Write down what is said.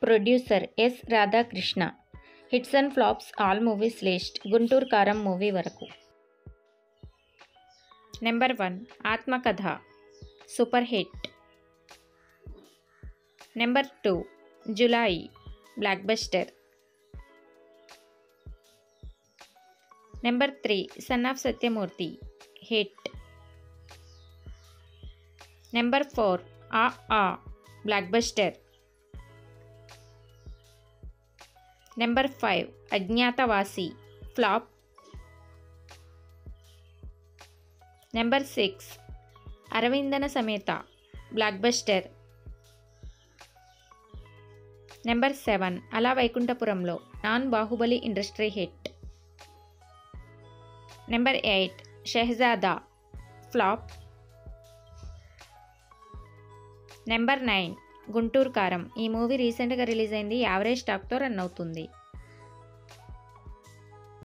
producer S Radhakrishna hits and flops all movies list Guntur Kaaram movie వరకు number one ఆత్మకథ super hit number two Julayi blockbuster number three son of Satyamurthy hit number four A Aa blockbuster number five Agnyaathavaasi flop number six Aravinda Sametha blockbuster number seven Ala Vaikunthapurramuloo non Baahubali industry hit number eight Shehzada flop number nine Guntur Kaaram ఈ movie రీసెంట్గా release అయింది average టాక్తో run అవుతుంది